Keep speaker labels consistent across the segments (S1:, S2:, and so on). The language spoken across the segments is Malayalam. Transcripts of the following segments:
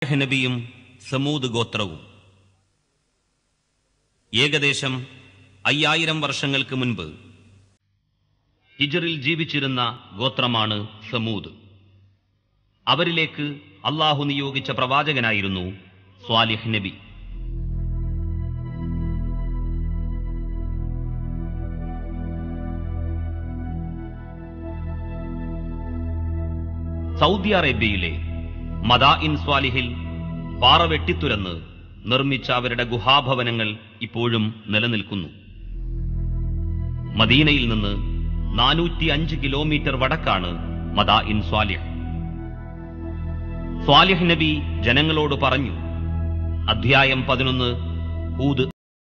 S1: സാലിഹ് നബിയും സമൂദ് ഗോത്രവും ഏകദേശം അയ്യായിരം വർഷങ്ങൾക്ക് മുൻപ് ഹിജറിൽ ജീവിച്ചിരുന്ന ഗോത്രമാണ് സമൂദ് അവരിലേക്ക് അള്ളാഹു നിയോഗിച്ച പ്രവാചകനായിരുന്നു സ്വാലിഹ് നബി സൗദി അറേബ്യയിലെ മദാഇൻ സ്വാലിഹിൽ പാറ വെട്ടിത്തുരന്ന് നിർമ്മിച്ച അവരുടെ ഗുഹാഭവനങ്ങൾ ഇപ്പോഴും നിലനിൽക്കുന്നു മദീനയിൽ നിന്ന് നാനൂറ്റി അഞ്ച് കിലോമീറ്റർ വടക്കാണ് മദാഇൻ സ്വാലിഹ് സ്വാലിഹ് നബി ജനങ്ങളോട് പറഞ്ഞു അധ്യായം പതിനൊന്ന് ഹൂദ്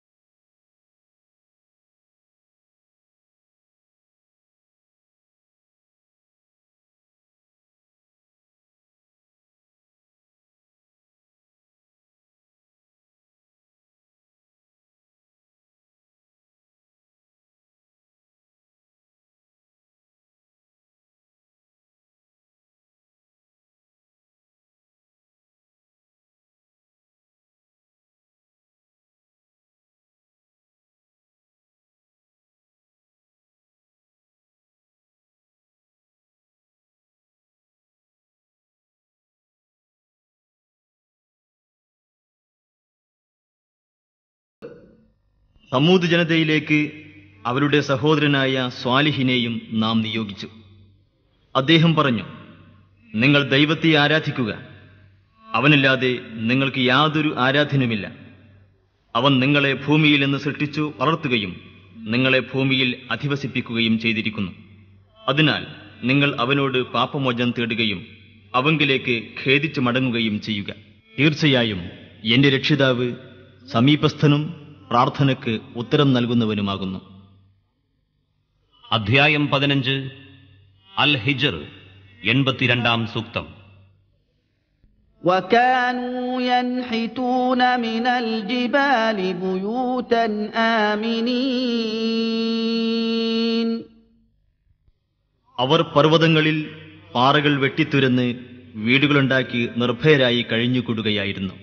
S2: സമൂത് ജനതയിലേക്ക് അവരുടെ സഹോദരനായ സ്വാലിഹിനെയും നാം നിയോഗിച്ചു അദ്ദേഹം പറഞ്ഞു നിങ്ങൾ ദൈവത്തെ ആരാധിക്കുക അവനല്ലാതെ നിങ്ങൾക്ക് യാതൊരു ആരാധനുമില്ല അവൻ നിങ്ങളെ ഭൂമിയിൽ നിന്ന് സൃഷ്ടിച്ചു വളർത്തുകയും നിങ്ങളെ ഭൂമിയിൽ അധിവസിപ്പിക്കുകയും ചെയ്തിരിക്കുന്നു അതിനാൽ നിങ്ങൾ അവനോട് പാപമോചനം തേടുകയും അവങ്കിലേക്ക് ഖേദിച്ചു മടങ്ങുകയും ചെയ്യുക തീർച്ചയായും എന്റെ രക്ഷിതാവ് സമീപസ്ഥനും പ്രാർത്ഥനയ്ക്ക് ഉത്തരം നൽകുന്നവനുമാകുന്നു
S1: അധ്യായം പതിനഞ്ച് അൽ ഹിജർ എൺപത്തിരണ്ടാം സൂക്തം
S3: وكانوا ينحتون من الجبال بيوتا آمنين
S2: അവർ പർവ്വതങ്ങളിൽ പാറകൾ വെട്ടിത്തുരന്ന് വീടുകളുണ്ടാക്കി നിർഭയരായി കഴിഞ്ഞുകൂടുകയായിരുന്നു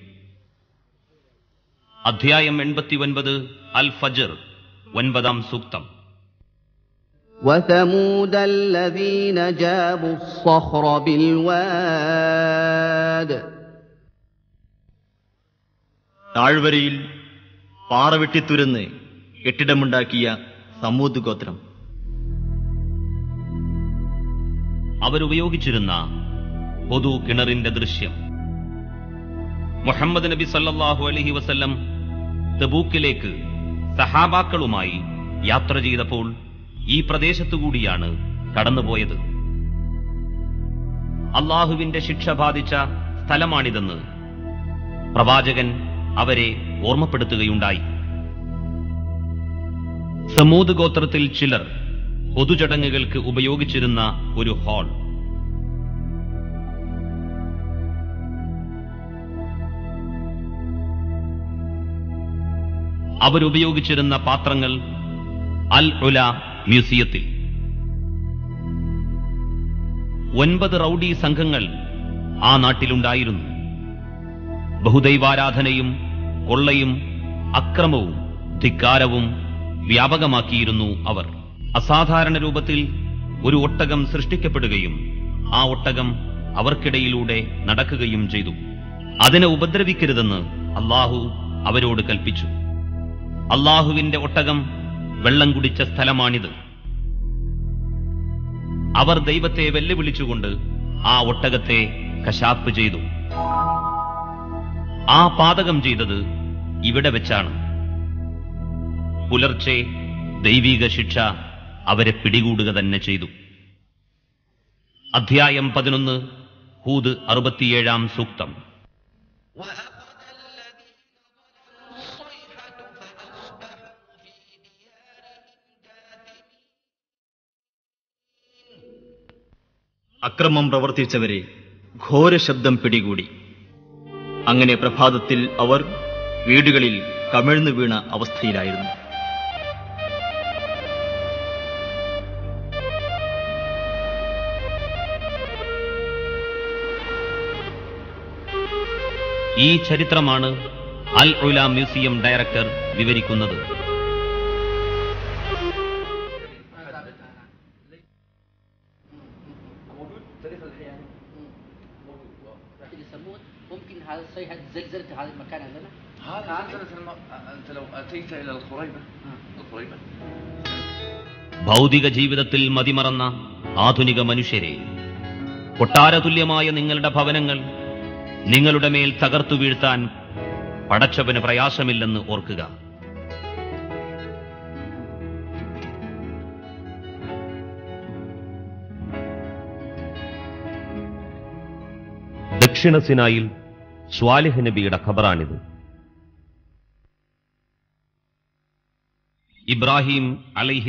S1: അധ്യായം എൺപത്തിയൊൻപത് അൽ ഫജർ ഒൻപതാം സൂക്തം
S3: وثمود الذين جابوا الصخر بالواد
S2: താഴ്വരയിൽ പാറ വെട്ടിത്തുരന്ന് കെട്ടിടമുണ്ടാക്കിയ സമൂത് ഗോത്രം
S1: അവരുപയോഗിച്ചിരുന്ന പൊതു കിണറിന്റെ ദൃശ്യം മുഹമ്മദ് നബി സല്ലല്ലാഹു അലൈഹി വസല്ലം തബൂക്കിലേക്ക് സഹാബാക്കളുമായി യാത്ര ചെയ്തപ്പോൾ ഈ പ്രദേശത്തുകൂടിയാണ് കടന്നുപോയത് അള്ളാഹുവിന്റെ ശിക്ഷ ബാധിച്ച സ്ഥലമാണിതെന്ന് പ്രവാചകൻ അവരെ ഓർമ്മപ്പെടുത്തുകയുണ്ടായി സമൂത് ഗോത്രത്തിൽ ചിലർ പൊതുചടങ്ങുകൾക്ക് ഉപയോഗിച്ചിരുന്ന ഒരു ഹാൾ അവരുപയോഗിച്ചിരുന്ന പാത്രങ്ങൾ അൽ ഉല മ്യൂസിയത്തിൽ ഒൻപത് റൌഡി സംഘങ്ങൾ ആ നാട്ടിലുണ്ടായിരുന്നു ബഹുദൈവാരാധനയും കൊള്ളയും അക്രമവും ധിക്കാരവും വ്യാപകമാക്കിയിരുന്നു അവർ അസാധാരണ രൂപത്തിൽ ഒരു ഒട്ടകം സൃഷ്ടിക്കപ്പെടുകയും ആ ഒട്ടകം അവർക്കിടയിലൂടെ നടക്കുകയും ചെയ്തു അതിനെ ഉപദ്രവിക്കരുതെന്ന് അള്ളാഹു അവരോട് കൽപ്പിച്ചു അള്ളാഹുവിന്റെ ഒട്ടകം വെള്ളം കുടിച്ച സ്ഥലമാണിത് അവർ ദൈവത്തെ വെല്ലുവിളിച്ചുകൊണ്ട് ആ ഒട്ടകത്തെ കശാപ്പ് ചെയ്തു ആ പാതകം ചെയ്തത് ഇവിടെ വെച്ചാണ് പുലർച്ചെ ദൈവിക ശിക്ഷ അവരെ പിടികൂടുക തന്നെ ചെയ്തു അധ്യായം പതിനൊന്ന് ഹൂദ് അറുപത്തിയേഴാം സൂക്തം
S2: അക്രമം പ്രവർത്തിച്ചവരെ ഘോര ശബ്ദം പിടികൂടി അങ്ങനെ പ്രഭാതത്തിൽ അവർ വീടുകളിൽ കമിഴ്ന്നു വീണ അവസ്ഥയിലായിരുന്നു
S1: ഈ ചരിത്രമാണ് അൽ ഉല മ്യൂസിയം ഡയറക്ടർ വിവരിക്കുന്നത്
S4: اللي يسموه ممكن هذا الشيء هذه زلزلة هذا المكان عندنا
S5: هذا زلزلة الم... أنت لو أتيت إلى الخريبة الخريبة
S1: ഭൗതിക ജീവിതത്തിൽ മതിമറന്ന ആധുനിക മനുഷ്യരെ കൊട്ടാരതുല്യമായ നിങ്ങളുടെ ഭവനങ്ങൾ നിങ്ങളുടെ മേൽ തകർത്തു വീഴ്ത്താൻ പടച്ചവന് പ്രയാസമില്ലെന്ന് ഓർക്കുക ദക്ഷിണ സിനായിൽ സ്വാലിഹ് നബിയുടെ ഖബറാണിത് ഇബ്രാഹിം അലൈഹി